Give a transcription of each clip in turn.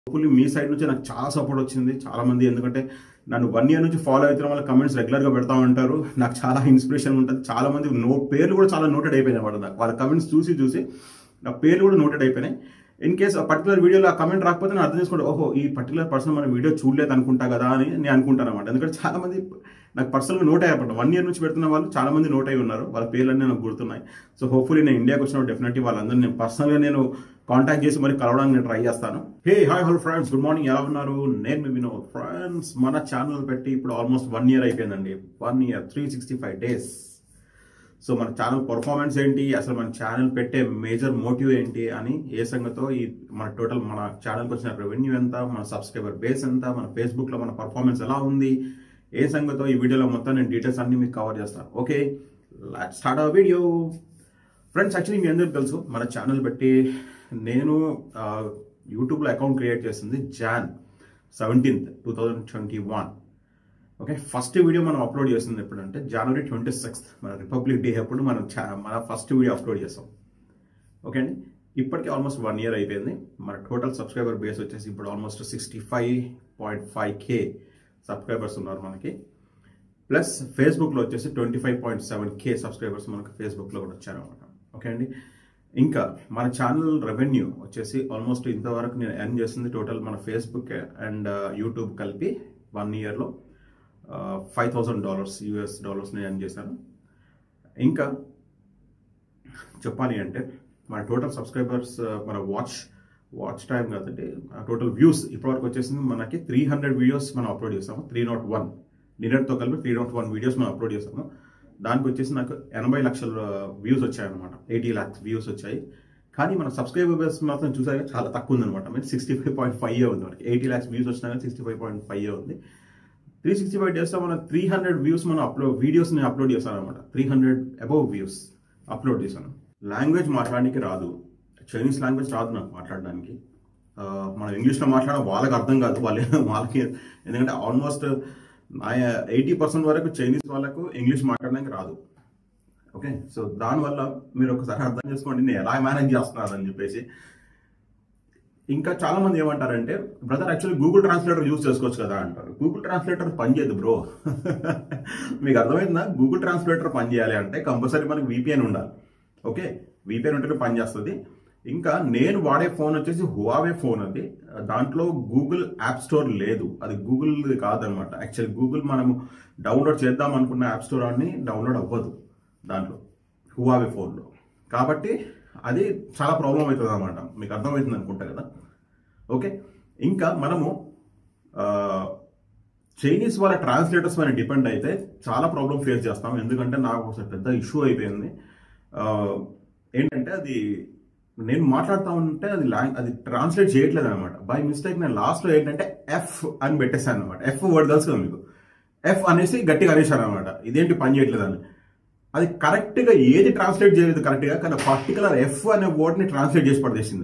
hopefully మీ side నుంచి నాకు చాలా సపోర్ట్ వచ్చింది చాలా మంది ఎందుకంటే నన్ను వన్ ఇయర్ నుంచి ఫాలో అవుతున్న వాళ్ళ కమెంట్స్ రెగ్యులర్గా పెడతా ఉంటారు నాకు చాలా ఇన్స్పిరేషన్ ఉంటుంది చాలా మంది నో పేర్లు కూడా చాలా నోటెడ్ అయిపోయినాయి వాడు నాకు వాళ్ళ కమెంట్స్ చూసి చూసి నా పేర్లు కూడా నోటెడ్ అయిపోయినాయి ఇన్ కేస్ ఆ పర్టికులర్ వీడియోలో ఆ కమెంట్ రాకపోతే నేను అర్థం చేసుకోండి ఓహో ఈ పర్టికులర్ పర్సన్ మన వీడియో చూడలేదు అనుకుంటా కదా అని నేను అనుకుంటాను అనమాట ఎందుకంటే చాలా మంది నాకు పర్సనల్గా నోట్ అయ్యారు వన్ ఇయర్ నుంచి పెడుతున్న వాళ్ళు చాలా మంది నోట్ అయి ఉన్నారు వాళ్ళ పేర్లన్నీ నాకు గుర్తున్నాయి సో హోప్ఫుల్లీ నేను ఇండియాకి వచ్చినప్పుడు డెఫినెట్లీ వాళ్ళందరినీ నేను పర్సనల్గా నేను కాంటాక్ట్ చేసి మరి కలవడానికి నేను ట్రై చేస్తాను hey hi hello friends good morning ఎలా ఉన్నారు నేను మీ వినోద్ ఫ్రెండ్స్ మన ఛానల్ పెట్టి ఇప్పుడు ఆల్మోస్ట్ వన్ ఇయర్ అయిపోయిందండి one year three sixty five days so మన ఛానల్ పర్ఫార్మెన్స్ ఏంటి అసలు మన ఛానల్ పెట్టే మేజర్ మోటివ్ ఏంటి అని ఏ సంగతో ఈ మన టోటల్ మన ఛానల్కి వచ్చిన రెవెన్యూ ఎంత మన సబ్స్క్రైబర్ బేస్ ఎంత మన ఫేస్బుక్లో మన పర్ఫార్మెన్స్ ఎలా ఉంది ఏ సంగతో ఈ వీడియోలో మొత్తం నేను డీటెయిల్స్ అన్ని మీకు కవర్ చేస్తాను ఓకే స్టార్ట్ ఆ వీడియో ఫ్రెండ్స్ యాక్చువల్లీ మీ అందరికీ తెలుసు మన ఛానల్ పెట్టి నేను యూట్యూబ్లో అకౌంట్ క్రియేట్ చేసింది January seventeenth two thousand twenty one okay first video మనం అప్లోడ్ చేస్తుంది ఎప్పుడంటే జనవరి ట్వంటీ సిక్స్త్ మన రిపబ్లిక్ డే అప్పుడు మనం చా- మన ఫస్ట్ వీడియో అప్లోడ్ చేస్తాం ఓకే అండి ఇప్పటికి ఆల్మోస్ట్ వన్ ఇయర్ అయిపోయింది మన టోటల్ సబ్స్క్రైబర్ బేస్ వచ్చేసి ఇప్పుడు almost sixty five point five K subscribers ఉన్నారు మనకి ప్లస్ ఫేస్బుక్లో వచ్చేసి twenty five point seven K subscribers మనకు ఫేస్బుక్లో కూడా వచ్చారనమాట ఓకే అండి ఇంకా మన ఛానల్ రెవెన్యూ వచ్చేసి ఆల్మోస్ట్ ఇంతవరకు నేను ఎర్న్ చేసింది టోటల్ మన ఫేస్బుక్ అండ్ యూట్యూబ్ కలిపి వన్ ఇయర్లో five thousand dollars US dollars నేను ఎర్న్ చేశాను ఇంకా చెప్పాలి అంటే మన టోటల్ సబ్స్క్రైబర్స్ మన వాచ్ వాచ్ టైం కాదంటే టోటల్ వ్యూస్ ఇప్పటివరకు వచ్చేసింది మనకి త్రీ హండ్రెడ్ వీడియోస్ మనం అప్లోడ్ చేసాము త్రీ నాట్ వన్ నిన్నటితో కలిపి త్రీ నాట్ వన్ వీడియోస్ మనం అప్లోడ్ చేసాము దానికి వచ్చేసి నాకు ఎనభై లక్షల వ్యూస్ వచ్చాయన్నమాట ఎయిటీ ల్యాక్స్ వ్యూస్ వచ్చాయి కానీ మన సబ్స్క్రైబర్స్ మాత్రం చూసాక చాలా తక్కువ ఉందన్నమాట మీరు సిక్స్టీ ఫైవ్ పాయింట్ ఫైవ్ ఉంది మనకి ఎయిటీ ల్యాక్స్ వ్యూస్ వచ్చినా కానీ సిక్స్టీ ఫైవ్ పాయింట్ ఫైవ్ ఉంది త్రీ సిక్స్టీ ఫైవ్ డేస్లో మనం త్రీ హండ్రెడ్ వ్యూస్ మనం అప్లోడ్ వీడియోస్ నేను అప్లోడ్ చేశాను అనమాట three hundred above views upload చేశాను లాంగ్వేజ్ మాట్లాడడానికి రాదు చైనీస్ లాంగ్వేజ్ రాదు నాకు మాట్లాడడానికి ఆ, మనం ఇంగ్లీష్లో మాట్లాడడం వాళ్ళకి అర్థం కాదు వాళ్ళ వాళ్ళకి ఎందుకంటే ఆల్మోస్ట్ ఎయిటీ పర్సెంట్ వరకు చైనీస్ వాళ్ళకు ఇంగ్లీష్ మాట్లాడడానికి రాదు ఓకే సో దానివల్ల మీరు ఒకసారి అర్థం చేసుకోండి నేను ఎలా మేనేజ్ చేస్తున్నాను అని చెప్పేసి ఇంకా చాలా మంది ఏమంటారంటే brother actually Google translator use చేసుకోవచ్చు కదా అంటారు గూగుల్ ట్రాన్స్లేటర్ పనిచేయదు బ్రో మీకు అర్థమైందా గూగుల్ ట్రాన్స్లేటర్ పనిచేయాలి అంటే కంపల్సరీ మనకి విపిఎన్ ఉండాలి ఓకే విపిఎన్ ఉంటేనే పనిచేస్తుంది ఇంకా నేను వాడే ఫోన్ వచ్చేసి హువావే ఫోన్ అది దాంట్లో గూగుల్ యాప్ స్టోర్ లేదు అది గూగుల్ కాదనమాట యాక్చువల్లీ గూగుల్ మనము డౌన్లోడ్ చేద్దాం అనుకున్న యాప్ స్టోర్ అని డౌన్లోడ్ అవ్వదు దాంట్లో హువావే ఫోన్లో కాబట్టి అది చాలా ప్రాబ్లం అవుతుంది అనమాట మీకు అర్థమవుతుంది అనుకుంటా కదా ఓకే ఇంకా మనము ఆ, చైనీస్ వాళ్ళ ట్రాన్స్లేటర్స్ పైన డిపెండ్ అయితే చాలా ప్రాబ్లం ఫేస్ చేస్తాం ఎందుకంటే నాకు ఒకసారి పెద్ద ఇష్యూ అయిపోయింది ఆ, ఏంటంటే అది నేను మాట్లాడుతూ ఉంటే అది లాంగ్ అది ట్రాన్స్లేట్ చేయట్లేదు అనమాట బై మిస్టేక్ నేను లాస్ట్లో ఏంటంటే ఎఫ్ అని పెట్టేశాను అనమాట ఎఫ్ వర్డ్ తెలుసు కదా మీకు ఎఫ్ అనేసి గట్టిగా అనేసాను అనమాట ఇదేంటి పని చేయట్లేదు అని అది కరెక్ట్గా ఏది ట్రాన్స్లేట్ చేయలేదు కరెక్ట్గా కానీ పర్టికులర్ ఎఫ్ అనే వర్డ్ని ట్రాన్స్లేట్ చేసి పడేసింది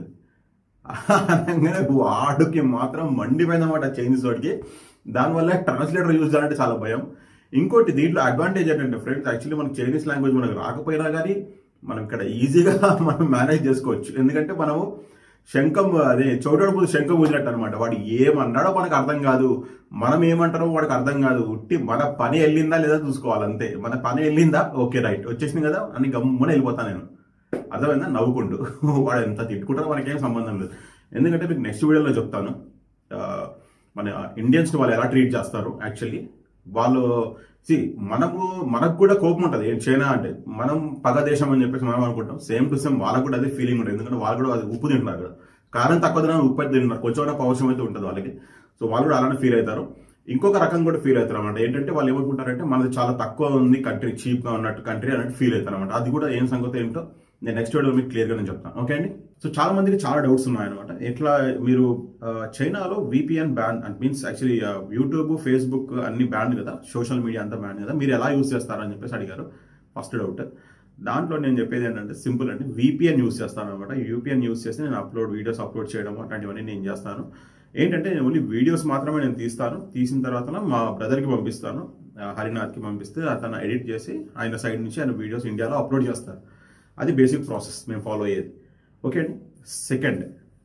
అనగానే వాడికి మాత్రం మండిపోయిందన్నమాట చైనీస్ వాడికి దానివల్ల ట్రాన్స్లేటర్ యూజ్ చేయాలంటే చాలా భయం ఇంకోటి దీంట్లో అడ్వాంటేజ్ ఏంటంటే ఫ్రెండ్స్ యాక్చువల్లీ మనకు చైనీస్ లాంగ్వేజ్ మనకు రాకపోయినా కానీ మనం ఇక్కడ ఈజీగా మనం మేనేజ్ చేసుకోవచ్చు ఎందుకంటే మనము శంఖం అదే చోటోడు ముందు శంఖం ఊదినట్టు అనమాట వాడు ఏమన్నాడో మనకు అర్థం కాదు మనం ఏమంటారో వాడికి అర్థం కాదు ఉట్టి మన పని వెళ్ళిందా లేదా చూసుకోవాలి అంతే మన పని వెళ్ళిందా ఓకే రైట్ వచ్చేసింది కదా అని గమ్మున వెళ్ళిపోతాను నేను అర్థమైందా నవ్వుకుంటూ వాడు ఎంత తిట్టుకుంటారో మనకేం సంబంధం లేదు ఎందుకంటే మీకు నెక్స్ట్ వీడియోలో చెప్తాను ఆ, మన ఇండియన్స్ వాళ్ళు ఎలా ట్రీట్ చేస్తారు యాక్చువల్లీ వాళ్ళు సి మనకు మనకు కూడా కోపం ఉంటుంది ఏం చైనా అంటే మనం పగ దేశం అని చెప్పేసి మనం అనుకుంటాం సేమ్ టు సేమ్ వాళ్ళకు కూడా అదే ఫీలింగ్ ఉంటుంది ఎందుకంటే వాళ్ళు కూడా అది ఉప్పు తింటున్నారు కదా కారం తక్కువ తిన ఉప్పు అయితే తింటున్నారు కొంచెం పౌరుషం అయితే ఉంటుంది వాళ్ళకి సో వాళ్ళు కూడా అలానే ఫీల్ అవుతారు ఇంకొక రకం కూడా ఫీల్ అవుతారు అనమాట ఏంటంటే వాళ్ళు ఏమనుకుంటారంటే మనది చాలా తక్కువ ఉంది కంట్రీ చీప్ గా ఉన్నట్టు కంట్రీ అన్నట్టు ఫీల్ అవుతారు అనమాట అది కూడా ఏం సంగతి ఏంటో నేను నెక్స్ట్ వీడియో మీకు క్లియర్ గా నేను చెప్తాను ఓకే అండి సో చాలా మందికి చాలా డౌట్స్ ఉన్నాయన్నమాట ఎట్లా మీరు ఆ, చైనాలో VPN ban and means actually YouTube Facebook అన్ని బ్యాన్ కదా సోషల్ మీడియా అంతా బ్యాన్ కదా మీరు ఎలా యూస్ చేస్తారని చెప్పేసి అడిగారు ఫస్ట్ డౌట్ దాంట్లో నేను చెప్పేది ఏంటంటే సింపుల్ అండి విపిఎన్ యూస్ చేస్తాను అనమాట యూపీఎన్ యూస్ చేసి నేను అప్లోడ్ వీడియోస్ అప్లోడ్ చేయడం అట్లాంటివన్నీ నేను చేస్తాను ఏంటంటే నేను ఓన్లీ వీడియోస్ మాత్రమే నేను తీస్తాను తీసిన తర్వాత మా బ్రదర్కి పంపిస్తాను ఆ, హరినాథ్కి పంపిస్తే అతను ఎడిట్ చేసి ఆయన సైడ్ నుంచి ఆయన వీడియోస్ ఇండియాలో అప్లోడ్ చేస్తారు అది బేసిక్ ప్రాసెస్ మేము ఫాలో అయ్యేది ఓకే అండి సెకండ్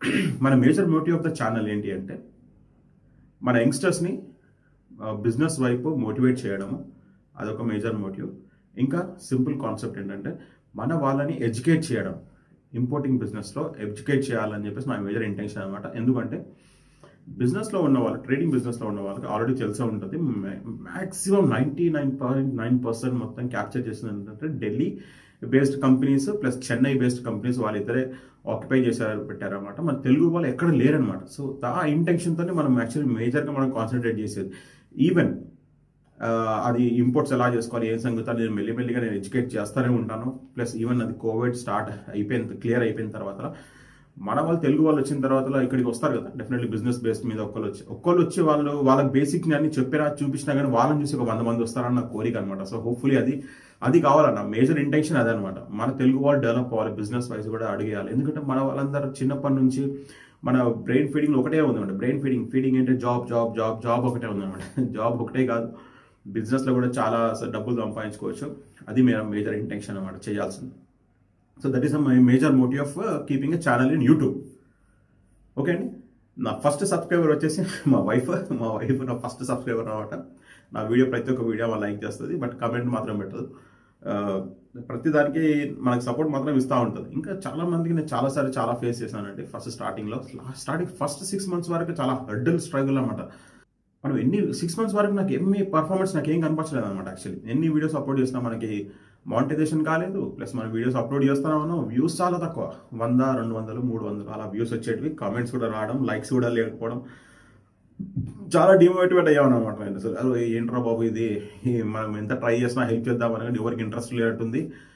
మన major motive of the channel ఏంటి అంటే మన యంగ్స్టర్స్ని బిజినెస్ వైపు మోటివేట్ చేయడము అదొక మేజర్ మోటివ్ ఇంకా సింపుల్ కాన్సెప్ట్ ఏంటంటే మన వాళ్ళని ఎడ్యుకేట్ చేయడం ఇంపోర్టింగ్ బిజినెస్లో ఎడ్యుకేట్ చేయాలని చెప్పేసి నా మేజర్ ఇంటెన్షన్ అనమాట ఎందుకంటే బిజినెస్లో ఉన్న వాళ్ళు ట్రేడింగ్ బిజినెస్లో ఉన్న వాళ్ళకి ఆల్రెడీ తెలిసే ఉంటుంది maximum ninety nine point nine percent మొత్తం క్యాప్చర్ చేసింది ఏంటంటే Delhi based companies plus Chennai based companies వాళ్ళిద్దరే ఆక్యుపై చేశారు పెట్టారనమాట మన తెలుగు వాళ్ళు ఎక్కడ లేరనమాట సో ఆ ఇంటెన్షన్తోనే మనం యాక్చువల్లీ మేజర్గా మనం కాన్సన్ట్రేట్ చేసేది ఈవెన్ అది ఇంపోర్ట్స్ ఎలా చేసుకోవాలి ఏ సంగతి నేను మెల్లిమెల్లిగా నేను ఎడ్యుకేట్ చేస్తూనే ఉంటాను ప్లస్ ఈవెన్ అది కోవిడ్ స్టార్ట్ అయిపోయిన క్లియర్ అయిపోయిన తర్వాత మన వాళ్ళు తెలుగు వాళ్ళు వచ్చిన తర్వాత ఇక్కడికి వస్తారు కదా డెఫినెట్లీ బిజినెస్ బేస్ మీద ఒక్కళ్ళు వచ్చి ఒక్కళ్ళు వచ్చి వాళ్ళు వాళ్ళకి బేసిక్ అన్ని చెప్పినా చూపించినా కానీ వాళ్ళని చూసి ఒక వంద మంది వస్తారన్న నా కోరిక అనమాట సో హోప్ఫుల్లీ అది అది కావాలన్న మేజర్ ఇంటెన్షన్ అదే అనమాట మన తెలుగు వాళ్ళు డెవలప్ అవ్వాలి బిజినెస్ వైజ్ కూడా అడిగేయాలి ఎందుకంటే మన వాళ్ళందరూ చిన్నప్పటి నుంచి మన బ్రెయిన్ ఫీడింగ్ ఒకటే ఉందన్నమాట బ్రెయిన్ ఫీడింగ్ ఫీడింగ్ అంటే జాబ్ జాబ్ జాబ్ జాబ్ ఒకటే ఉందన్నమాట జాబ్ ఒకటే కాదు బిజినెస్లో కూడా చాలా డబ్బులు సంపాదించుకోవచ్చు అది మేర మేజర్ ఇంటెన్షన్ అనమాట చేయాల్సింది so that is my major motive of keeping a channel in YouTube okay అండి నా ఫస్ట్ సబ్స్క్రైబర్ వచ్చేసి మా వైఫ్ మా వైఫ్ నా ఫస్ట్ సబ్స్క్రైబర్ అనమాట నా వీడియో ప్రతి ఒక్క వీడియో వాళ్ళు లైక్ చేస్తుంది బట్ కమెంట్ మాత్రం పెట్టదు ప్రతి దానికి మనకు సపోర్ట్ మాత్రం ఇస్తూ ఉంటుంది ఇంకా చాలా మందికి నేను చాలాసార్లు చాలా ఫేస్ చేశానండి ఫస్ట్ స్టార్టింగ్లో స్టార్టింగ్ ఫస్ట్ సిక్స్ మంత్స్ వరకు చాలా హర్డల్ స్ట్రగుల్ అనమాట మనం ఎన్ని సిక్స్ మంత్స్ వరకు నాకు ఏమి పర్ఫార్మెన్స్ నాకు ఏం కనపడలేదు అనమాట యాక్చువల్లీ ఎన్ని వీడియోస్ అప్లోడ్ చేసినా మనకి మానిటైజేషన్ కాలేదు ప్లస్ మన వీడియోస్ అప్లోడ్ చేస్తున్నాము వ్యూస్ చాలా తక్కువ వంద రెండు వందలు మూడు వందలు అలా వ్యూస్ వచ్చేటివి కామెంట్స్ కూడా రావడం లైక్స్ కూడా లేకపోవడం చాలా డిమోటివేట్ అయ్యామని అనమాట నేను అసలు అరే ఏంట్రా బాబు ఇది మనం ఎంత ట్రై చేసినా హెల్ప్ చేద్దాం అని ఎవరికి ఇంట్రెస్ట్ లేనట్టుంది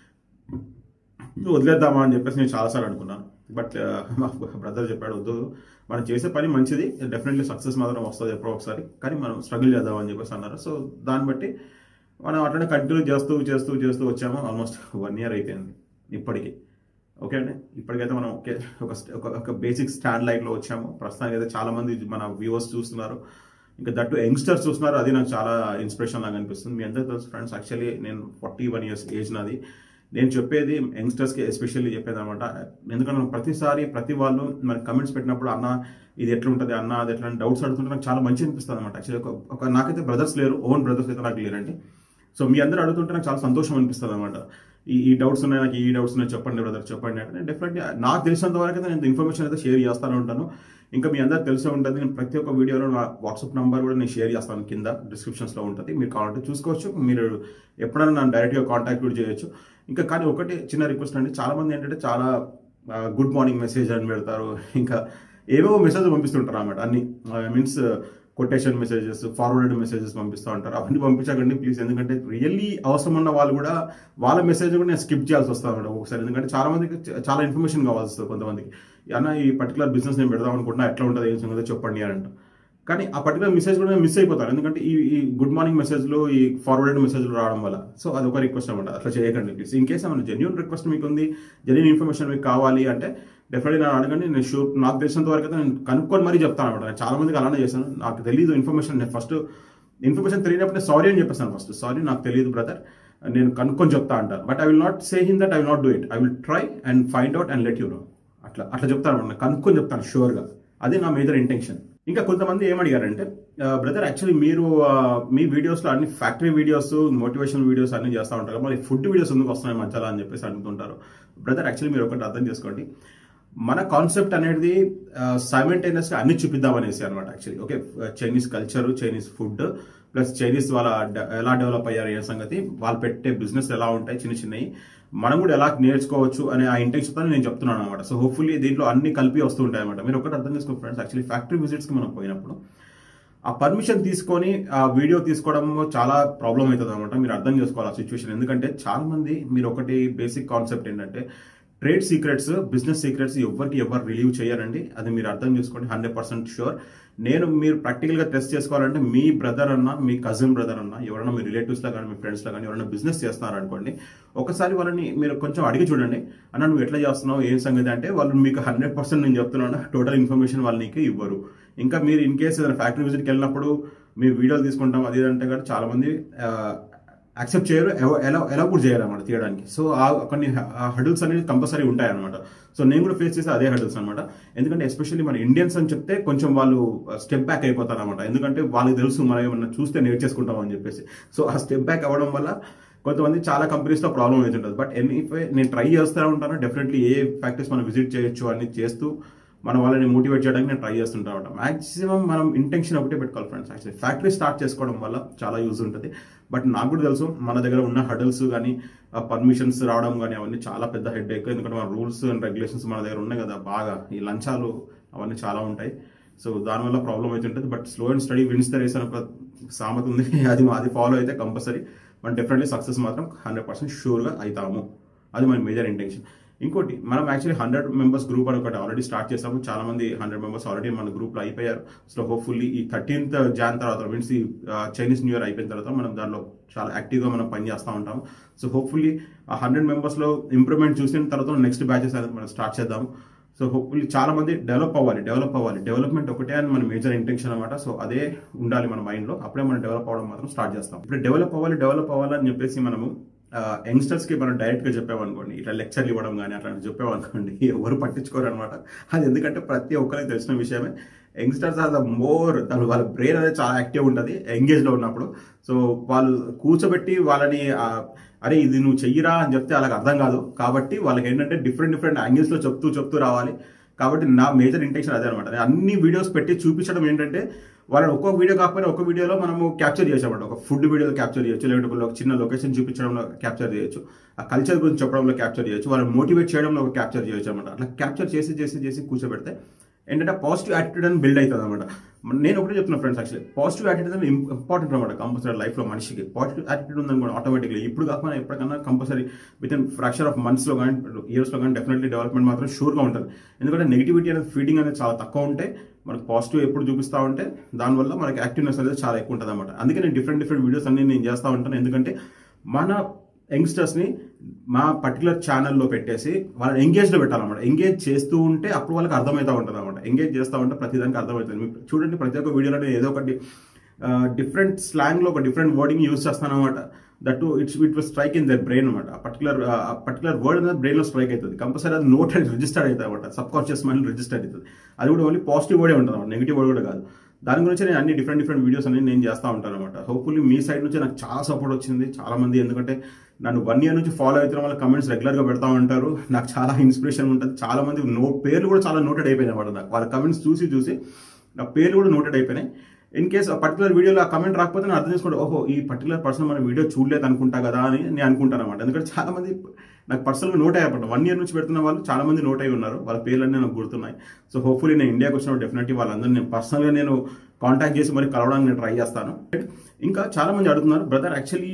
వదిలేద్దామా అని చెప్పేసి నేను చాలాసార్లు అనుకున్నాను బట్ మా బ్రదర్ చెప్పాడు వద్దు మనం చేసే పని మంచిది డెఫినెట్లీ సక్సెస్ మాత్రం వస్తుంది ఎప్పుడో ఒకసారి కానీ మనం స్ట్రగుల్ చేద్దాం అని చెప్పేసి అన్నారు సో దాన్ని బట్టి మనం అట్లనే కంటిన్యూ చేస్తూ చేస్తూ చేస్తూ వచ్చాము ఆల్మోస్ట్ వన్ ఇయర్ అయిపోయింది ఇప్పటికి ఓకే అండి ఇప్పటికైతే మనం ఓకే ఒక ఒక బేసిక్ స్టాండ్ లైన్లో వచ్చాము ప్రస్తుతానికి అయితే చాలా మంది మన వ్యూవర్స్ చూస్తున్నారు ఇంకా దట్టు యంగ్స్టర్స్ చూస్తున్నారు అది నాకు చాలా ఇన్స్పిరేషన్ లాగా అనిపిస్తుంది మీ అందరికీ తెలుసు ఫ్రెండ్స్ యాక్చువల్లీ నేను ఫార్టీ వన్ ఇయర్స్ ఏజ్ నాది నేను చెప్పేది యంగ్స్టర్స్కి ఎస్పెషల్లీ చెప్పేది అనమాట ఎందుకంటే ప్రతిసారి ప్రతి వాళ్ళు మనకి కమెంట్స్ పెట్టినప్పుడు అన్న ఇది ఎట్లా ఉంటుంది అన్న అది ఎట్లా డౌట్స్ అడుగుతుంటే నాకు చాలా మంచి అనిపిస్తుంది అనమాట యాక్చువల్లీ ఒక నాకైతే బ్రదర్స్ లేరు ఓన్ బ్రదర్స్ అయితే నాకు లేరండి సో మీ అందరూ అడుగుతుంటే నాకు చాలా సంతోషం అనిపిస్తుంది అనమాట ఈ ఈ డౌట్స్ ఉన్నాయి నాకు ఈ డౌట్స్ ఉన్నాయి చెప్పండి బ్రదర్ చెప్పండి అంటే నేను డెఫినెట్గా నాకు తెలిసినంత వరకు అయితే నేను ఇన్ఫర్మేషన్ అయితే షేర్ చేస్తూనే ఉంటాను ఇంకా మీ అందరికి తెలిసే ఉంటుంది నేను ప్రతి ఒక్క వీడియోలో నా వాట్సాప్ నెంబర్ కూడా నేను షేర్ చేస్తాను కింద డిస్క్రిప్షన్స్లో ఉంటుంది మీరు కావాలంటే చూసుకోవచ్చు మీరు ఎప్పుడైనా నన్ను డైరెక్ట్గా కాంటాక్ట్ కూడా చేయొచ్చు ఇంకా కానీ ఒకటి చిన్న రిక్వెస్ట్ అండి చాలా మంది ఏంటంటే చాలా గుడ్ మార్నింగ్ మెసేజ్ అని పెడతారు ఇంకా ఏవేవో మెసేజ్ పంపిస్తుంటారు అన్నమాట అన్ని means quotation messages forward messages పంపిస్తూ ఉంటారు అవన్నీ పంపించకండి ప్లీజ్ ఎందుకంటే రియల్లీ అవసరం ఉన్న వాళ్ళు కూడా వాళ్ళ మెసేజ్ కూడా నేను స్కిప్ చేయాల్సి వస్తుంది అనమాట ఒకసారి ఎందుకంటే చాలా మందికి చాలా ఇన్ఫర్మేషన్ కావాల్సి వస్తుంది కొంతమందికి అన్న ఈ పర్టికులర్ బిజినెస్ నేను పెడదాం అనుకుంటున్నా ఎట్లా ఉంటుంది ఏం సంగతి చెప్పండి అని అంట కానీ ఆ పర్టికులర్ మెసేజ్ కూడా మిస్ అయిపోతారు ఎందుకంటే ఈ ఈ గుడ్ మార్నింగ్ మెసేజ్లు ఈ ఫార్వర్డెడ్ మెసేజ్లు రావడం వల్ల సో అది ఒక రిక్వెస్ట్ అనమాట అట్లా చేయకండి ప్లీజ్ ఇన్ కేస్ ఏమైనా జెన్యున్ రిక్వెస్ట్ మీకు ఉంది జెన్యున్ ఇన్ఫర్మేషన్ మీకు కావాలి అంటే డెఫినెట్లీ నేను అడగండి నేను షూర్ నాకు తెలిసినంత వరకు అయితే నేను కనుక్కొని మరీ చెప్తాను అనమాట నేను చాలా మందికి అలానే చేశాను నాకు తెలియదు ఇన్ఫర్మేషన్ నేను ఫస్ట్ ఇన్ఫర్మేషన్ తెలియనప్పుడు నేను సారీ అని చెప్పేస్తాను ఫస్ట్ సారీ నాకు తెలియదు బ్రదర్ నేను కనుక్కొని చెప్తా అంటాను but I will not say in that I will not do it I will try and find out and let you know అట్లా అట్లా చెప్తాను అనమాట కనుక్కొని చెప్తాను షూర్గా అది నా మేజర్ ఇంటెన్షన్ ఇంకా కొంతమంది ఏమడిగారంటే బ్రదర్ యాక్చువల్లీ మీరు మీ వీడియోస్లో అన్ని ఫ్యాక్టరీ వీడియోస్ మోటివేషన్ వీడియోస్ అన్ని చేస్తూ ఉంటారు మరి ఫుడ్ వీడియోస్ ఎందుకు వస్తున్నాయి మధ్యలో అని చెప్పేసి అడుగుతుంటారు బ్రదర్ యాక్చువల్లీ మీరు ఒకటి అర్థం చేసుకోండి మన కాన్సెప్ట్ అనేది సైమెంటైనస్గా అన్ని చూపిద్దాం అనేసి అనమాట actually okay Chinese culture Chinese food plus Chinese వాళ్ళ ఎలా డెవలప్ అయ్యారు ఏ సంగతి వాళ్ళు పెట్టే బిజినెస్ ఎలా ఉంటాయి చిన్న చిన్నవి మనం కూడా ఎలా నేర్చుకోవచ్చు అనే ఆ ఇంటెన్షన్తో నేను చెప్తున్నాను అనమాట సో హోప్ఫుల్లీ దీంట్లో అన్ని కలిపి వస్తూ ఉంటాయి అనమాట మీరు ఒకటి అర్థం చేసుకోండి ఫ్రెండ్స్ యాక్చువల్లీ ఫ్యాక్టరీ విజిట్స్కి మనం పోయినప్పుడు ఆ పర్మిషన్ తీసుకొని ఆ వీడియో తీసుకోవడం చాలా ప్రాబ్లం అవుతుంది అనమాట మీరు అర్థం చేసుకోవాలి ఆ సిచ్యువేషన్ ఎందుకంటే చాలా మంది మీరు ఒకటి బేసిక్ కాన్సెప్ట్ ఏంటంటే ట్రేడ్ సీక్రెట్స్ బిజినెస్ సీక్రెట్స్ ఎవరికి ఎవరు రిలీవ్ చేయరండి అది మీరు అర్థం చేసుకోండి హండ్రెడ్ పర్సెంట్ షూర్ నేను మీరు ప్రాక్టికల్గా టెస్ట్ చేసుకోవాలంటే మీ బ్రదర్ అన్న మీ కజిన్ బ్రదర్ అన్న ఎవరైనా మీ రిలేటివ్స్లో కానీ మీ ఫ్రెండ్స్లో కానీ ఎవరైనా బిజినెస్ చేస్తున్నారనుకోండి ఒకసారి వాళ్ళని మీరు కొంచెం అడిగి చూడండి అన్న నువ్వు ఎట్లా చేస్తున్నావు ఏం సంగతి అంటే వాళ్ళు మీకు హండ్రెడ్ పర్సెంట్ నేను చెప్తున్నాను టోటల్ ఇన్ఫర్మేషన్ వాళ్ళు నీకు ఇవ్వరు ఇంకా మీరు ఇన్ కేసు ఏదైనా ఫ్యాక్టరీ విజిట్కి వెళ్ళినప్పుడు మీ వీడియోలు తీసుకుంటాం అది అంటే కూడా చాలా మంది యాక్సెప్ట్ చేయరు ఎవ- ఎలా ఎలా కూడా చేయరు అనమాట తీయడానికి సో ఆ కొన్ని హడిల్స్ అనేది కంపల్సరీ ఉంటాయి అనమాట సో నేను కూడా ఫేస్ చేసే అదే హడిల్స్ అనమాట ఎందుకంటే ఎస్పెషల్లీ మన ఇండియన్స్ అని చెప్తే కొంచెం వాళ్ళు స్టెప్ బ్యాక్ అయిపోతారు అనమాట ఎందుకంటే వాళ్ళకి తెలుసు మనం ఏమన్నా చూస్తే నేర్చేసుకుంటాం అని చెప్పేసి సో ఆ స్టెప్ బ్యాక్ అవ్వడం వల్ల కొంతమంది చాలా కంపెనీస్తో ప్రాబ్లం అవుతుంటుంది బట్ ఎనీ నేను ట్రై చేస్తూ ఉంటాను డెఫినెట్లీ ఏ ఫ్యాక్టరీస్ మనం విజిట్ చేయొచ్చు అన్ని చేస్తూ మన వాళ్ళని మోటివేట్ చేయడానికి నేను ట్రై చేస్తుంటా ఉంటాం మాక్సిమం మనం ఇంటెన్షన్ ఒకటే పెట్టుకోవాలి ఫ్రెండ్స్ యాక్చువల్లీ ఫ్యాక్టరీ స్టార్ట్ చేసుకోవడం వల్ల చాలా యూజ్ ఉంటుంది బట్ నాకు కూడా తెలుసు మన దగ్గర ఉన్న హడల్స్ కానీ పర్మిషన్స్ రావడం కానీ అవన్నీ చాలా పెద్ద హెడ్ ఎక్ ఎందుకంటే మన రూల్స్ అండ్ రెగ్యులేషన్స్ మన దగ్గర ఉన్నాయి కదా బాగా ఈ లంచాలు అవన్నీ చాలా ఉంటాయి సో దానివల్ల ప్రాబ్లం అవుతుంటుంది but slow and steady wins the race అని ఒక సామెత ఉంది అది అది ఫాలో అయితే కంపల్సరీ మనం డెఫినెట్లీ సక్సెస్ మాత్రం హండ్రెడ్ పర్సెంట్ షూర్గా అవుతాము అది మన మేజర్ ఇంటెన్షన్ ఇంకోటి మనం యాక్చువల్లీ హండ్రెడ్ మెంబర్స్ గ్రూప్ అని ఒకటి ఆల్రెడీ స్టార్ట్ చేసాము చాలా మంది హండ్రెడ్ మెంబర్స్ ఆల్రెడీ మన గ్రూప్లో అయిపోయారు సో హోప్ఫుల్లీ ఈ థర్టీన్త్ జాన్ తర్వాత మీన్స్ ఈ చైనీస్ న్యూ ఇయర్ అయిపోయిన తర్వాత మనం దానిలో చాలా యాక్టివ్గా మనం పని చేస్తూ ఉంటాము సో హోప్ఫుల్లీ ఆ హండ్రెడ్ మెంబర్స్లో ఇంప్రూవ్మెంట్ చూసిన తర్వాత నెక్స్ట్ బ్యాచెస్ అనేది మనం స్టార్ట్ చేద్దాము సో హోప్ఫుల్లీ చాలా మంది డెవలప్ అవ్వాలి డెవలప్ అవ్వాలి డెవలప్మెంట్ ఒకటే అని మన మేజర్ ఇంటెన్షన్ అనమాట సో అదే ఉండాలి మన మైండ్లో అప్పుడే మనం డెవలప్ అవ్వడం మాత్రం స్టార్ట్ చేస్తాం ఇప్పుడు డెవలప్ అవ్వాలి డెవలప్ అవ్వాలి అని చెప్పేసి మనము యంగ్స్టర్స్కి మనం డైరెక్ట్గా చెప్పామనుకోండి ఇట్లా లెక్చర్లు ఇవ్వడం కానీ అట్లా చెప్పామనుకోండి ఎవరు పట్టించుకోరు అనమాట అది ఎందుకంటే ప్రతి ఒక్కరికి తెలిసిన విషయమే యంగ్స్టర్స్ ఆర్ ద మోర్ దాని వాళ్ళ బ్రెయిన్ అనేది చాలా యాక్టివ్ ఉంటుంది ఎంగేజ్లో ఉన్నప్పుడు సో వాళ్ళు కూర్చోబెట్టి వాళ్ళని ఆ, అరే ఇది నువ్వు చెయ్యిరా అని చెప్తే వాళ్ళకి అర్థం కాదు కాబట్టి వాళ్ళకి ఏంటంటే డిఫరెంట్ డిఫరెంట్ యాంగిల్స్లో చెప్తూ చెప్తూ రావాలి కాబట్టి నా మేజర్ ఇంటెన్షన్ అదే అనమాట అన్ని వీడియోస్ పెట్టి చూపించడం ఏంటంటే వాళ్ళని ఒక్కొక్క వీడియో కాకపోయినా ఒక వీడియోలో మనము క్యాప్చర్ చేసామంట ఒక ఫుడ్ వీడియోలో క్యాప్చర్ చేయొచ్చు లేదంటే ఒక చిన్న లొకేషన్ చూపించడంలో క్యాప్చర్ చేయొచ్చు ఆ కల్చర్ గురించి చెప్పడంలో క్యాప్చర్ చేయొచ్చు వాళ్ళని మోటివేట్ చేయడంలో ఒక క్యాప్చర్ చేయొచ్చు అనమాట అట్లా క్యాప్చర్ చేసి చేసి చేసి కూర్చోబెడితే ఏంటంటే పాజిటివ్ యాటిట్యూడ్ అని బిల్డ్ అవుతుంది అనమాట నేను ఒకటే చెప్తున్నా ఫ్రెండ్స్ యాక్చువల్లీ పాజిటివ్ యాటిట్యూడ్ అనేది ఇంపార్టెంట్ అనమాట కంపల్సరీ లైఫ్లో మనిషికి పాజిటివ్ యాటిట్యూడ్ ఉందని కూడా ఆటోమేటిక్లీ ఇప్పుడు కాకపోయినా ఎప్పటికన్నా compulsory with in fraction of మంత్స్లో కానీ ఇయర్స్లో కానీ డెఫినెట్లీ డెవలప్మెంట్ మాత్రం షూర్గా ఉంటుంది ఎందుకంటే నెగిటివిటీ అనేది ఫీడింగ్ అనేది చాలా తక్కువ ఉంటే మనకు పాజిటివ్ ఎప్పుడు చూపిస్తూ ఉంటే దానివల్ల మనకి యాక్టివ్నెస్ అనేది చాలా ఎక్కువ ఉంటుంది అనమాట అందుకే నేను డిఫరెంట్ డిఫరెంట్ వీడియోస్ అన్ని నేను చేస్తూ ఉంటాను ఎందుకంటే మన యంగ్స్టర్స్ని మా పర్టికులర్ ఛానల్లో పెట్టేసి వాళ్ళని ఎంగేజ్లో పెట్టాలన్నమాట ఎంగేజ్ చేస్తూ ఉంటే అప్పుడు వాళ్ళకి అర్థమవుతూ ఉంటుంది అనమాట ఎంగేజ్ చేస్తూ ఉంటే ప్రతిదానికి అర్థమవుతుంది మీకు చూడండి ప్రతి ఒక్క వీడియోలో నేను ఏదో ఒకటి డిఫరెంట్ స్లాంగ్లో ఒక డిఫరెంట్ వర్డింగ్ యూజ్ చేస్తాను అనమాట that it's it was strike in their brain అనమాట ఆ పర్టికులర్ ఆ పర్టికులర్ వర్డ్ అనేది బ్రెయిన్లో స్ట్రైక్ అవుతుంది కంపల్సరీ అది నోట్ అనేది రిజిస్టర్ అవుతుంది అనమాట సబ్ కాన్షియస్ మైండ్ రిజిస్టర్ అవుతుంది అది కూడా ఓన్లీ పాజిటివ్ వర్డే ఉంటుంది అనమాట నెగిటివ్ వర్డ్ కూడా కాదు దాని గురించి నేను అన్ని డిఫరెంట్ డిఫరెంట్ వీడియోస్ అనేది నేను చేస్తూ ఉంటాను అనమాట హోప్ఫుల్లీ మీ సైడ్ నుంచి నాకు చాలా సపోర్ట్ వచ్చింది చాలా మంది ఎందుకంటే నన్ను వన్ ఇయర్ నుంచి ఫాలో అవుతున్న వాళ్ళ కమెంట్స్ రెగ్యులర్గా పెడతా ఉంటారు నాకు చాలా ఇన్స్పిరేషన్ ఉంటుంది చాలా మంది నో పేర్లు కూడా చాలా నోటెడ్ అయిపోయినాయి అనమాట నాకు వాళ్ళ కమెంట్స్ చూసి చూసి నా పేర్లు కూడా నోటెడ్ అయిపోయినాయి ఇన్ కేస్ ఆ పర్టికులర్ వీడియోలో ఆ కమెంట్ రాకపోతే నేను అర్థం చేసుకోండి ఓహో ఈ పర్టికులర్ పర్సన్ మన వీడియో చూడలేదు అనుకుంటా కదా అని నేను అనుకుంటాను అనమాట ఎందుకంటే చాలా మంది నాకు పర్సనల్గా నోట్ అయ్యారు వన్ ఇయర్ నుంచి పెడుతున్న వాళ్ళు చాలా మంది నోట్ అయి ఉన్నారు వాళ్ళ పేర్లన్నీ నాకు గుర్తున్నాయి సో హోప్ఫుల్లీ నేను ఇండియాకి వచ్చినప్పుడు డెఫినెట్లీ వాళ్ళందరూ నేను పర్సనల్గా నేను కాంటాక్ట్ చేసి మరి కలవడానికి నేను ట్రై చేస్తాను ఇంకా చాలా మంది అడుగుతున్నారు బ్రదర్ యాక్చువల్లీ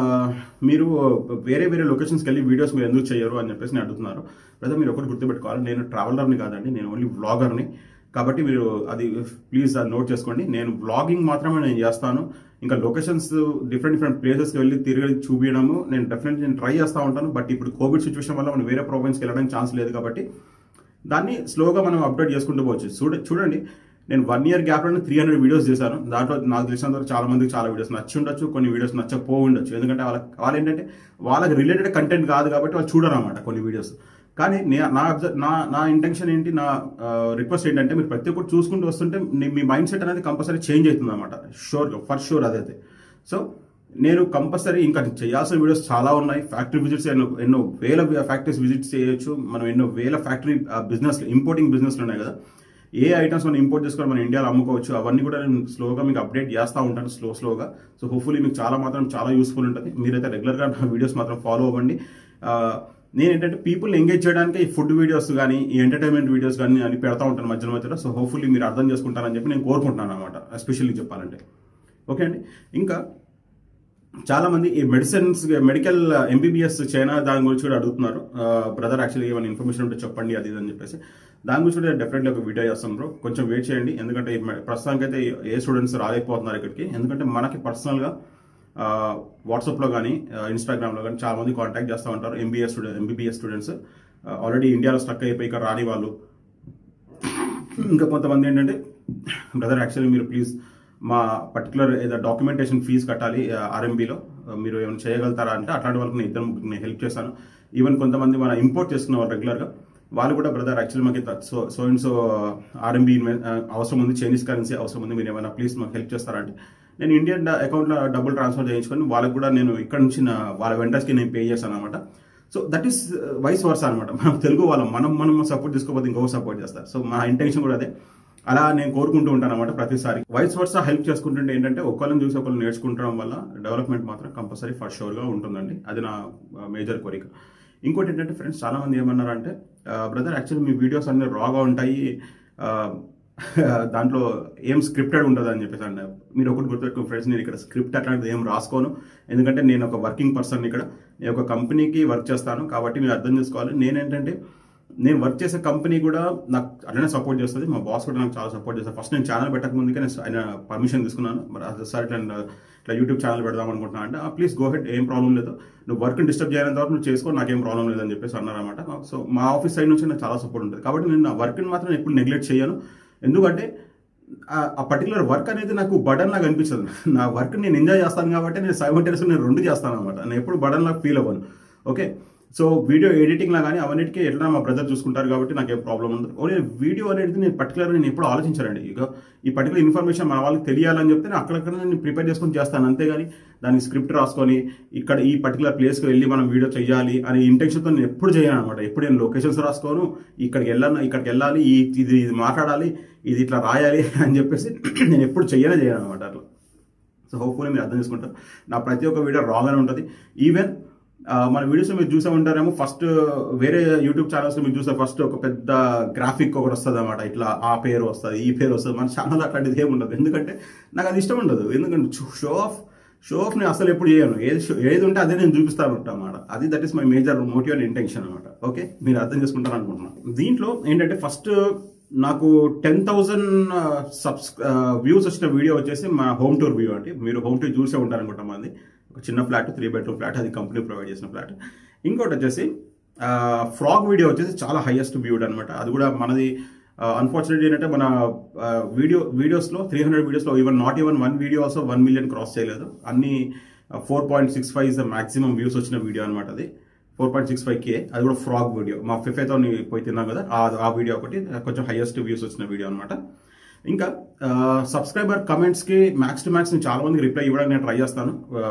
మీరు వేరే వేరే లొకేషన్స్కి వెళ్ళి వీడియోస్ మీరు ఎందుకు చేయరు అని చెప్పేసి నేను అడుగుతున్నారు బ్రదర్ మీరు ఒకటి గుర్తుపెట్టుకోవాలి నేను ట్రావెలర్ని కాదండి నేను ఓన్లీ వ్లాగర్ని కాబట్టి మీరు అది ప్లీజ్ అది నోట్ చేసుకోండి నేను వ్లాగింగ్ మాత్రమే నేను చేస్తాను ఇంకా లొకేషన్స్ డిఫరెంట్ డిఫరెంట్ ప్లేసెస్కి వెళ్ళి తిరిగి చూపించడము నేను డెఫినెట్లీ నేను ట్రై చేస్తూ ఉంటాను బట్ ఇప్పుడు కోవిడ్ సిచ్యువేషన్ వల్ల మనం వేరే ప్రోగ్రామ్స్కి వెళ్ళడానికి ఛాన్స్ లేదు కాబట్టి దాన్ని స్లోగా మనం అప్డేట్ చేసుకుంటూ పోవచ్చు చూడ చూడండి నేను వన్ ఇయర్ గ్యాప్లో త్రీ హండ్రెడ్ వీడియోస్ చేశాను దాంట్లో నాకు తెలిసినంత వరకు చాలా మందికి చాలా వీడియోస్ నచ్చి ఉండొచ్చు కొన్ని వీడియోస్ నచ్చకపో ఉండొచ్చు ఎందుకంటే వాళ్ళ వాళ్ళు ఏంటంటే వాళ్ళకి రిలేటెడ్ కంటెంట్ కాదు కాబట్టి వాళ్ళు చూడరు అనమాట కొన్ని వీడియోస్ కానీ నే- నా అబ్జర్వ్ నా నా ఇంటెన్షన్ ఏంటి నా రిక్వెస్ట్ ఏంటంటే మీరు ప్రతి ఒక్కటి చూసుకుంటూ వస్తుంటే నీ- మీ మైండ్ సెట్ అనేది కంపల్సరీ చేంజ్ అవుతుంది అనమాట షూర్గా ఫర్ షూర్ అదైతే సో నేను కంపల్సరీ ఇంకా చేయాల్సిన వీడియోస్ చాలా ఉన్నాయి ఫ్యాక్టరీ విజిట్స్ ఎన్నో ఎన్నో వేల ఫ్యాక్టరీస్ విజిట్ చేయొచ్చు మనం ఎన్నో వేల ఫ్యాక్టరీ బిజినెస్ ఇంపోర్టింగ్ బిజినెస్లు ఉన్నాయి కదా ఏ ఐటమ్స్ మనం ఇంపోర్ట్ చేసుకొని మన ఇండియాలో అమ్ముకోవచ్చు అవన్నీ కూడా నేను స్లోగా మీకు అప్డేట్ చేస్తూ ఉంటాను స్లో స్లోగా సో హోప్ఫుల్లీ మీకు చాలా మాత్రం చాలా యూస్ఫుల్ ఉంటుంది మీరైతే రెగ్యులర్గా నా వీడియోస్ మాత్రం ఫాలో అవ్వండి ఆ, నేను ఏంటంటే పీపుల్ ఎంగేజ్ చేయడానికి ఈ ఫుడ్ వీడియోస్ కానీ ఈ ఎంటర్టైన్మెంట్ వీడియోస్ కానీ అని పెడతా ఉంటాను మధ్యలో మధ్యలో సో హోప్ఫుల్లీ మీరు అర్థం చేసుకుంటారని చెప్పి నేను కోరుకుంటున్నాను అనమాట ఎస్పెషల్లీ చెప్పాలంటే ఓకే అండి ఇంకా చాలా మంది ఈ మెడిసిన్స్ మెడికల్ ఎంబీబీఎస్ చైనా దాని గురించి కూడా అడుగుతున్నారు బ్రదర్ యాక్చువల్లీ ఏమైనా ఇన్ఫర్మేషన్ ఉంటే చెప్పండి అది ఇది అని చెప్పేసి దాని గురించి కూడా డెఫినెట్లీ ఒక వీడియో చేస్తాం బ్రో కొంచెం వెయిట్ చేయండి ఎందుకంటే ఈ మె- ప్రస్తుతానికి అయితే ఏ స్టూడెంట్స్ రాలేకపోతున్నారు ఇక్కడికి ఎందుకంటే మనకి పర్సనల్గా వాట్సాప్లో కానీ ఇన్స్టాగ్రామ్లో కానీ చాలా మంది కాంటాక్ట్ చేస్తూ ఉంటారు MBS student MBBS students already ఇండియాలో స్టక్ అయిపోయి ఇక్కడ రాని వాళ్ళు ఇంకా కొంతమంది ఏంటంటే బ్రదర్ యాక్చువల్లీ మీరు ప్లీజ్ మా పర్టికులర్ ఏదో డాక్యుమెంటేషన్ ఫీజు కట్టాలి ఆర్ఎంబీలో మీరు ఏమైనా చేయగలుగుతారా అంటే అట్లాంటి వాళ్ళకి నేను ఇద్దరు ముగ్గురు నేను హెల్ప్ చేశాను ఈవెన్ కొంతమంది మన ఇంపోర్ట్ చేసుకున్న వాళ్ళు రెగ్యులర్గా వాళ్ళు కూడా బ్రదర్ యాక్చువల్లీ మాకు ఇంత so so and so RMB అవసరం ఉంది చైనీస్ కరెన్సీ అవసరం ఉంది మీరు ఏమైనా ప్లీజ్ మాకు హెల్ప్ చేస్తారంటే నేను ఇండియన్ అకౌంట్లో డబ్బులు ట్రాన్స్ఫర్ చేయించుకొని వాళ్ళకి కూడా నేను ఇక్కడ నుంచి నా వాళ్ళ వెంటర్స్కి నేను పే చేశాను అనమాట so that is vice versa అనమాట మనం తెలుగు వాళ్ళం మనం మనం సపోర్ట్ తీసుకోకపోతే ఇంకొక సపోర్ట్ చేస్తారు సో మా ఇంటెన్షన్ కూడా అదే అలా నేను కోరుకుంటూ ఉంటాను అనమాట ప్రతిసారి వైస్ వర్సా హెల్ప్ చేసుకుంటుంటే ఏంటంటే ఒకళ్ళని చూసి ఒకళ్ళు నేర్చుకుంటడం వల్ల డెవలప్మెంట్ మాత్రం కంపల్సరీ ఫర్ షూర్గా ఉంటుందండి అది నా మేజర్ కోరిక ఇంకోటి ఏంటంటే ఫ్రెండ్స్ చాలా మంది ఏమన్నారంటే బ్రదర్ యాక్చువల్లీ మీ వీడియోస్ అన్ని రాగా ఉంటాయి ఆ, దాంట్లో ఏం స్క్రిప్టెడ్ ఉండదు అని చెప్పేసి అన్నారు మీరు ఒకటి గుర్తుపెట్టుకుని ఫ్రెండ్స్ నేను ఇక్కడ స్క్రిప్ట్ అట్లాంటిది ఏం రాసుకోను ఎందుకంటే నేను ఒక వర్కింగ్ పర్సన్ ఇక్కడ నేను ఒక కంపెనీకి వర్క్ చేస్తాను కాబట్టి మీరు అర్థం చేసుకోవాలి నేనేంటంటే నేను వర్క్ చేసే కంపెనీ కూడా నాకు అట్లనే సపోర్ట్ చేస్తుంది మా బాస్ కూడా నాకు చాలా సపోర్ట్ చేస్తారు ఫస్ట్ నేను ఛానల్ పెట్టక ముందుకే నేను ఆయన పర్మిషన్ తీసుకున్నాను మరి అది సార్ ఇట్లా ఇట్లా యూట్యూబ్ ఛానల్ పెడదాం అనుకుంటున్నా అంటే ప్లీజ్ గో హెడ్ ఏం ప్రాబ్లం లేదు నువ్వు వర్క్ డిస్టర్బ్ చేయనంత వరకు నువ్వు చేసుకో నాకేం ప్రాబ్లం లేదని చెప్పేసి అన్నారన్నమాట సో మా ఆఫీస్ సైడ్ నుంచి నాకు చాలా సపోర్ట్ ఉంటుంది కాబట్టి నేను నా వర్క్ని మాత్రం ఎప్పుడు నెగ్లెక్ట్ చేయను ఎందుకంటే ఆ- ఆ పర్టికులర్ వర్క్ అనేది నాకు బడన్ లాగా అనిపించదు నా వర్క్ నేను ఎంజాయ్ చేస్తాను కాబట్టి నేను సైమల్టేనియస్ నేను రెండు చేస్తాను అనమాట నేను ఎప్పుడు బడన్ లాగా ఫీల్ అవ్వను ఓకే సో వీడియో ఎడిటింగ్ లా కానీ అవన్నిటికీ ఎట్లా మా బ్రదర్ చూసుకుంటారు కాబట్టి నాకు ఏం ప్రాబ్లం ఉండదు ఓన్లీ వీడియో అనేది నేను పర్టికులర్ నేను ఎప్పుడు ఆలోచించానండి ఇక ఈ పర్టికులర్ ఇన్ఫర్మేషన్ మన వాళ్ళకి తెలియాలని చెప్తే నేను అక్కడక్కడ నేను ప్రిపేర్ చేసుకొని చేస్తాను అంతేగాని దానికి స్క్రిప్ట్ రాసుకొని ఇక్కడ ఈ పర్టికులర్ ప్లేస్కి వెళ్ళి మనం వీడియో చేయాలి అనే ఇంటెన్షన్తో నేను ఎప్పుడు చేయను అనమాట ఎప్పుడు నేను లొకేషన్స్ రాసుకోను ఇక్కడికి వెళ్ళాను ఇక్కడికి వెళ్ళాలి ఈ ఇది ఇది మాట్లాడాలి ఇది ఇట్లా రాయాలి అని చెప్పేసి నేను ఎప్పుడు చెయ్యనే చేయను అనమాట అట్లా సో హోప్ఫుల్లీ మీరు అర్థం చేసుకుంటారు నా ప్రతి ఒక్క వీడియో రాగానే ఉంటుంది ఈవెన్ మన వీడియోస్ మీరు చూసే ఉంటారేమో ఫస్ట్ వేరే యూట్యూబ్ ఛానల్స్ మీరు చూస్తే ఫస్ట్ ఒక పెద్ద గ్రాఫిక్ ఒకటి వస్తుంది అనమాట ఇట్లా ఆ పేరు వస్తుంది ఈ పేరు వస్తుంది మన ఛానల్ అట్లాంటిది ఏమి ఉండదు ఎందుకంటే నాకు అది ఇష్టం ఉండదు ఎందుకంటే షో ఆఫ్ షో ఆఫ్ నేను అసలు ఎప్పుడు చేయను ఏది show- ఏది ఉంటే అదే నేను చూపిస్తాను అన్నమాట అది that is my major motive and intention అనమాట ఓకే మీరు అర్థం చేసుకుంటారు అనుకుంటున్నాను దీంట్లో ఏంటంటే ఫస్ట్ నాకు టెన్ థౌజండ్ సబ్స్ వ్యూస్ వచ్చిన వీడియో వచ్చేసి మా హోమ్ టూర్ వ్యూ అంటే మీరు హోమ్ టూర్ చూసే ఉంటారు అనుకుంటాం మంది ఒక చిన్న ఫ్లాట్ త్రీ బెడ్రూమ్ ఫ్లాట్ అది కంపెనీ ప్రొవైడ్ చేసిన ఫ్లాట్ ఇంకోటి వచ్చేసి ఫ్రాగ్ వీడియో వచ్చేసి చాలా హైయెస్ట్ వ్యూడ్ అనమాట అది కూడా మనది అన్ఫార్చునేట్లీ ఏంటంటే మన వీడియో వీడియోస్లో త్రీ హండ్రెడ్ వీడియోస్లో even not even one video also one million cross చేయలేదు అన్ని four point six five is the maximum views వచ్చిన వీడియో అనమాట అది four point six five K అది కూడా ఫ్రాగ్ వీడియో మా ఫిఫేతో పోయి తిన్నాం కదా ఆ ఆ వీడియో ఒకటి కొంచెం హైయెస్ట్ వ్యూస్ వచ్చిన వీడియో అనమాట ఇంకా సబ్స్క్రైబర్ కమెంట్స్కి మ్యాక్స్ టు మ్యాక్స్ నేను చాలా మందికి రిప్లై ఇవ్వడానికి నేను ట్రై చేస్తాను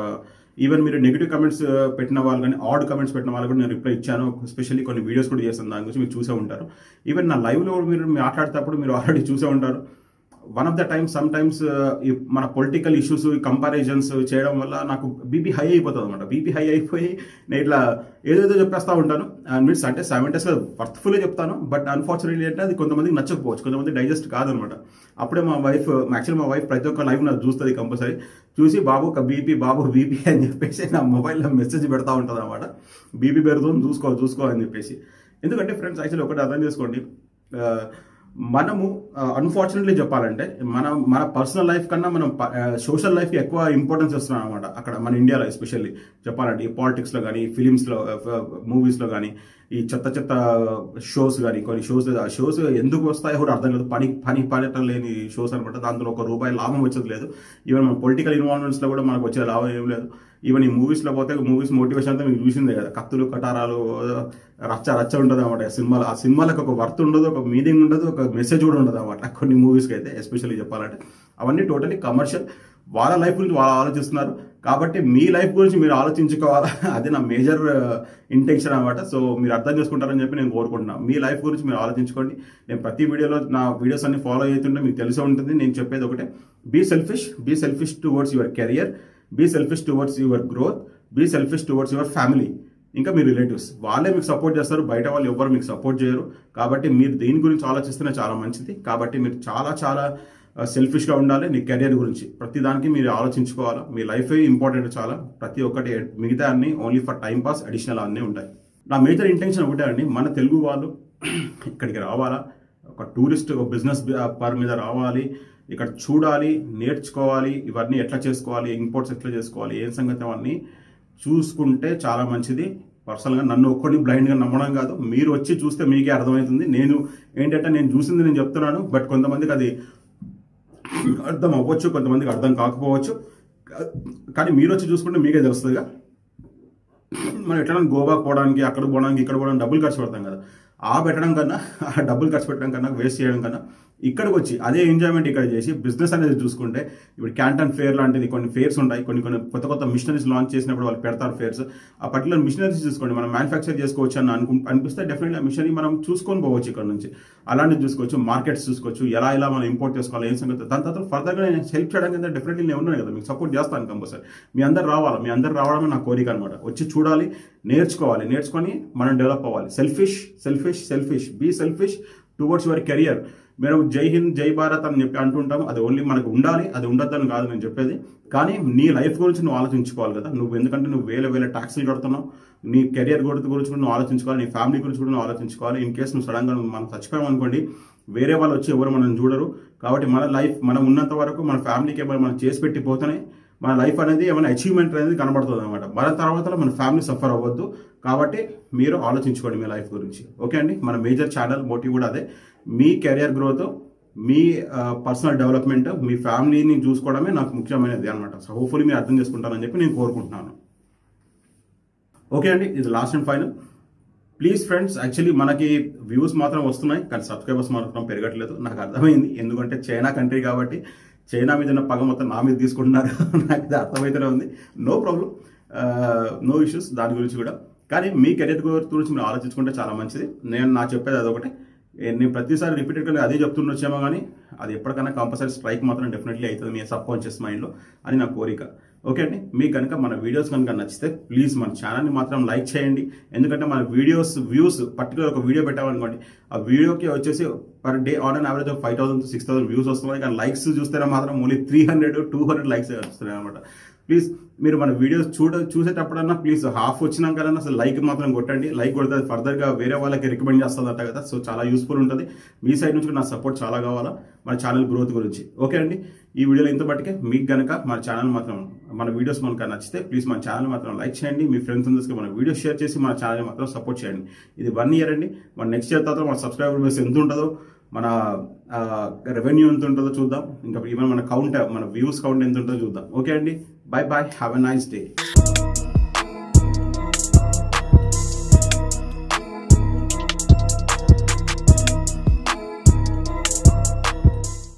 ఈవెన్ మీరు నెగిటివ్ కమెంట్స్ పెట్టిన వాళ్ళు కానీ ఆడ్ కమెంట్స్ పెట్టిన వాళ్ళు కూడా నేను రిప్లై ఇచ్చాను ఎస్పెషల్లీ కొన్ని వీడియోస్ కూడా చేస్తాను దాని గురించి మీరు చూసే ఉంటారు ఈవెన్ నా లైవ్లో మీరు మాట్లాడేటప్పుడు మీరు ఆల్రెడీ చూసే ఉంటారు one of the times sometimes మన పొలిటికల్ ఇష్యూస్ కంపారిజన్స్ చేయడం వల్ల నాకు బీపీ హై అయిపోతుంది అనమాట బీపీ హై అయిపోయి నేను ఇట్లా ఏదేదో చెప్పేస్తా ఉంటాను అండ్ మీన్స్ అంటే సెవెంటీస్ వర్త్ఫుల్ చెప్తాను బట్ అన్ఫార్చునేట్లీ అంటే అది కొంతమందికి నచ్చకపోవచ్చు కొంతమంది డైజెస్ట్ కాదనమాట అప్పుడే మా వైఫ్ యాక్చువల్ మా వైఫ్ ప్రతి ఒక్క లైవ్ నాకు చూస్తుంది కంపల్సరీ చూసి బాబు ఒక బీపీ బాబు బీపీ అని చెప్పేసి నా మొబైల్లో మెసేజ్ పెడతా ఉంటుంది అనమాట బీపీ పెడుతుంది చూసుకో చూసుకో అని చెప్పేసి ఎందుకంటే ఫ్రెండ్స్ యాక్చువల్లీ ఒకటి అర్థం చేసుకోండి ఆ, మనము అన్ఫార్చునేట్లీ చెప్పాలంటే మన మన పర్సనల్ లైఫ్ కన్నా మనం సోషల్ లైఫ్కి ఎక్కువ ఇంపార్టెన్స్ ఇస్తున్నాం అనమాట అక్కడ మన ఇండియాలో ఎస్పెషల్లీ చెప్పాలంటే ఈ పాలిటిక్స్లో కానీ ఫిలిమ్స్లో మూవీస్లో కానీ ఈ చెత్త చెత్త షోస్ కానీ కొన్ని షోస్ ఆ షోస్ ఎందుకు వస్తాయో కూడా అర్థం కాదు పని పని పడటం లేని షోస్ అనమాట దాంట్లో ఒక రూపాయి లాభం వచ్చేది లేదు ఈవెన్ మన పొలిటికల్ ఇన్వాల్వ్మెంట్స్లో కూడా మనకు వచ్చే లాభం ఏం లేదు ఈవెన్ ఈ మూవీస్లో పోతే మూవీస్ మోటివేషన్ అంతా మీకు చూసిందే కదా కత్తులు కటారాలు రచ్చ రచ్చ ఉంటుంది అనమాట సినిమాలు ఆ సినిమాలకు ఒక వర్త్ ఉండదు ఒక మీనింగ్ ఉండదు ఒక మెసేజ్ కూడా ఉండదు అనమాట కొన్ని మూవీస్కి అయితే ఎస్పెషల్లీ చెప్పాలంటే అవన్నీ టోటలీ కమర్షియల్ వాళ్ళ లైఫ్ గురించి వాళ్ళు ఆలోచిస్తున్నారు కాబట్టి మీ లైఫ్ గురించి మీరు ఆలోచించుకోవాలా అది నా మేజర్ ఇంటెన్షన్ అనమాట సో మీరు అర్థం చేసుకుంటారని చెప్పి నేను కోరుకుంటున్నాను మీ లైఫ్ గురించి మీరు ఆలోచించుకోండి నేను ప్రతి వీడియోలో నా వీడియోస్ అన్ని ఫాలో అవుతుంటే మీకు తెలిసే ఉంటుంది నేను చెప్పేది ఒకటే be selfish be selfish towards your career be selfish towards your growth be selfish towards your family ఇంకా మీ రిలేటివ్స్ వాళ్ళే మీకు సపోర్ట్ చేస్తారు బయట వాళ్ళు ఎవరు మీకు సపోర్ట్ చేయరు కాబట్టి మీరు దేని గురించి ఆలోచిస్తేనే చాలా మంచిది కాబట్టి మీరు చాలా చాలా సెల్ఫిష్గా ఉండాలి మీ కెరియర్ గురించి ప్రతి దానికి మీరు ఆలోచించుకోవాలి మీ లైఫ్ ఇంపార్టెంట్ చాలా ప్రతి ఒక్కటి మిగతా అన్ని only for time pass additional అన్నీ ఉంటాయి నా మేజర్ ఇంటెన్షన్ ఒకటే అండి మన తెలుగు వాళ్ళు ఇక్కడికి రావాలా ఒక టూరిస్ట్ ఒక బిజినెస్ పర్ మీద రావాలి ఇక్కడ చూడాలి నేర్చుకోవాలి ఇవన్నీ ఎట్లా చేసుకోవాలి ఇంపోర్ట్స్ ఎట్లా చేసుకోవాలి ఏం సంగతి అవన్నీ చూసుకుంటే చాలా మంచిది పర్సనల్గా నన్ను ఒక్కడిని బ్లైండ్గా నమ్మడం కాదు మీరు వచ్చి చూస్తే మీకే అర్థమవుతుంది నేను ఏంటంటే నేను చూసింది నేను చెప్తున్నాను బట్ కొంతమందికి అది అర్థం అవ్వచ్చు కొంతమందికి అర్థం కాకపోవచ్చు కానీ మీరు వచ్చి చూసుకుంటే మీకే తెలుస్తుందిగా మనం ఎట్లా గోవా పోవడానికి అక్కడ పోవడానికి ఇక్కడ పోవడానికి డబ్బులు ఖర్చు పెడతాం కదా ఆ పెట్టడం కన్నా ఆ డబ్బులు ఖర్చు పెట్టడం కన్నా వేస్ట్ చేయడం కన్నా ఇక్కడికి వచ్చి అదే ఎంజాయ్మెంట్ ఇక్కడ చేసి బిజినెస్ అనేది చూసుకుంటే ఇప్పుడు క్యాంటన్ ఫేర్ లాంటిది కొన్ని ఫేర్స్ ఉంటాయి కొన్ని కొన్ని కొత్త కొత్త మిషనరీస్ లాంచ్ చేసినప్పుడు వాళ్ళు పెడతారు ఫేర్స్ ఆ పర్టికులర్ మిషనరీస్ చూసుకోండి మనం మ్యానుఫ్యాక్చర్ చేసుకోవచ్చు అని అనుకు అనిపిస్తే డెఫినెట్లీ ఆ మిషనరీ మనం చూసుకొని పోవచ్చు ఇక్కడ నుంచి అలాంటివి చూసుకోవచ్చు మార్కెట్స్ చూసుకోవచ్చు ఎలా ఎలా మనం ఇంపోర్ట్ చేసుకోవాలి ఏం సంగతి దాని తర్వాత ఫర్దర్గా నేను హెల్ప్ చేయడానికి అయితే డెఫినెట్లీ నేను ఉన్నాను కదా మీకు సపోర్ట్ చేస్తాను కంపల్సరీ మీ అందరు రావాలి మీ అందరు రావడమే నా కోరిక అనమాట వచ్చి చూడాలి నేర్చుకోవాలి నేర్చుకొని మనం డెవలప్ అవ్వాలి selfish selfish selfish be selfish towards your career మేము జై హింద్ జై భారత్ అని చెప్పి అంటుంటాం అది ఓన్లీ మనకు ఉండాలి అది ఉండొద్దని కాదు నేను చెప్పేది కానీ నీ లైఫ్ గురించి నువ్వు ఆలోచించుకోవాలి కదా నువ్వు ఎందుకంటే నువ్వు వేల వేల ట్యాక్సీలు కడుతున్నావు నీ కెరియర్ గురించి గురించి కూడా నువ్వు ఆలోచించుకోవాలి నీ ఫ్యామిలీ గురించి కూడా నువ్వు ఆలోచించుకోవాలి ఇన్ కేసు నువ్వు సడన్గా నువ్వు మనం చచ్చిపోయాం అనుకోండి వేరే వాళ్ళు వచ్చి ఎవరు మనం చూడరు కాబట్టి మన లైఫ్ మనం ఉన్నంత వరకు మన ఫ్యామిలీకి ఏమైనా మనం చేసి పెట్టి పోతేనే మన లైఫ్ అనేది ఏమైనా అచీవ్మెంట్ అనేది కనబడుతుంది అనమాట మన తర్వాత మన ఫ్యామిలీ సఫర్ అవ్వద్దు కాబట్టి మీరు ఆలోచించుకోండి మీ లైఫ్ గురించి ఓకే అండి మన మేజర్ ఛానల్ మోటివ్ కూడా అదే మీ కెరియర్ గ్రోత్ మీ పర్సనల్ డెవలప్మెంట్ మీ ఫ్యామిలీని చూసుకోవడమే నాకు ముఖ్యమైనది అనమాట సో హోప్ఫుల్లీ మీరు అర్థం చేసుకుంటారని చెప్పి నేను కోరుకుంటున్నాను ఓకే అండి ఇది last and final please friends actually మనకి వ్యూస్ మాత్రం వస్తున్నాయి కానీ సబ్స్క్రైబర్స్ మాత్రం పెరగట్లేదు నాకు అర్థమైంది ఎందుకంటే చైనా కంట్రీ కాబట్టి చైనా మీద ఉన్న పగ మొత్తం నా మీద తీసుకుంటున్నారు నాకు ఇది అర్థమైతేనే ఉంది నో ప్రాబ్లం నో ఇష్యూస్ దాని గురించి కూడా కానీ మీ కెరీర్ గురించి మీరు ఆలోచించుకుంటే చాలా మంచిది నేను నా చెప్పేది అదొకటి నేను ప్రతిసారి రిపీటెడ్గా అదే చెప్తుండొచ్చేమో కానీ అది ఎప్పటికైనా కంపల్సరీ స్ట్రైక్ మాత్రం డెఫినెట్లీ అవుతుంది మీ సబ్ కాన్షియస్ మైండ్లో అని నా కోరిక ఓకే అండి మీకు కనుక మన వీడియోస్ కనుక నచ్చితే ప్లీజ్ మన ఛానల్ని మాత్రం లైక్ చేయండి ఎందుకంటే మన వీడియోస్ వ్యూస్ పర్టికులర్ ఒక వీడియో పెట్టామనుకోండి ఆ వీడియోకి వచ్చేసి per day on an average five thousand six thousand views వస్తున్నాయి కానీ లైక్స్ చూస్తేనే మాత్రం only three hundred two hundred likes వస్తున్నాయి అనమాట ప్లీజ్ మీరు మన వీడియోస్ చూడ చూసేటప్పుడన్నా ప్లీజ్ హాఫ్ వచ్చినాకన్నా అసలు లైక్ మాత్రం కొట్టండి లైక్ కొడితే అది ఫర్దర్గా వేరే వాళ్ళకి రికమెండ్ చేస్తుందట కదా సో చాలా యూస్ఫుల్ ఉంటుంది మీ సైడ్ నుంచి కూడా నా సపోర్ట్ చాలా కావాలా మన ఛానల్ గ్రోత్ గురించి ఓకే అండి ఈ వీడియోలో ఇంత బట్టికే మీకు గనక మన ఛానల్ మాత్రం మన వీడియోస్ మనకు నచ్చితే ప్లీజ్ మన ఛానల్ మాత్రం లైక్ చేయండి మీ ఫ్రెండ్స్ అందరికీ మన వీడియో షేర్ చేసి మన ఛానల్ మాత్రం సపోర్ట్ చేయండి ఇది వన్ ఇయర్ అండి మన నెక్స్ట్ ఇయర్ తర్వాత మన సబ్స్క్రైబర్ బేస్ ఎంత ఉంటుందో మన రెవెన్యూ ఎంత ఉంటుందో చూద్దాం ఇంకా ఈవెన్ మన కౌంట్ మన వ్యూస్ కౌంట్ ఎంత ఉంటుందో చూద్దాం ఓకే అండి bye bye have a nice day